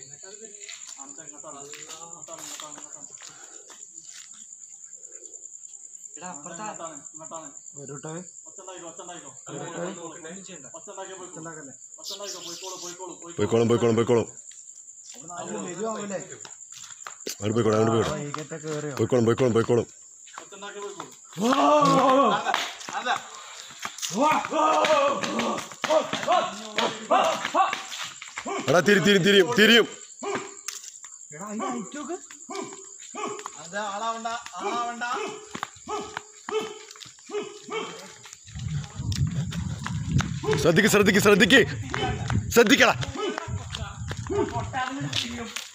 എടാ അപ്പുറത്താ വരൂട്ടെ പോയിക്കോളും പോയിക്കോളും പോയിക്കോളും വരുവാങ്ങൂലേ അങ്ങോട്ട് പോയിക്കോളും അങ്ങോട്ട് പോയിക്കോളും വൈകിട്ട് കയറിയോ പോയിക്കോളും പോയിക്കോളും പോയിക്കോളും എടാ തിരി തിരി തിരിയും തിരിയും എടാ അതിന്റെ height നോക്ക്. അത് ആളാവണ്ട ആളാവണ്ട ശ്രദ്ധിക്ക് ശ്രദ്ധിക്ക് ശ്രദ്ധിക്ക് ശ്രദ്ധിക്കടാ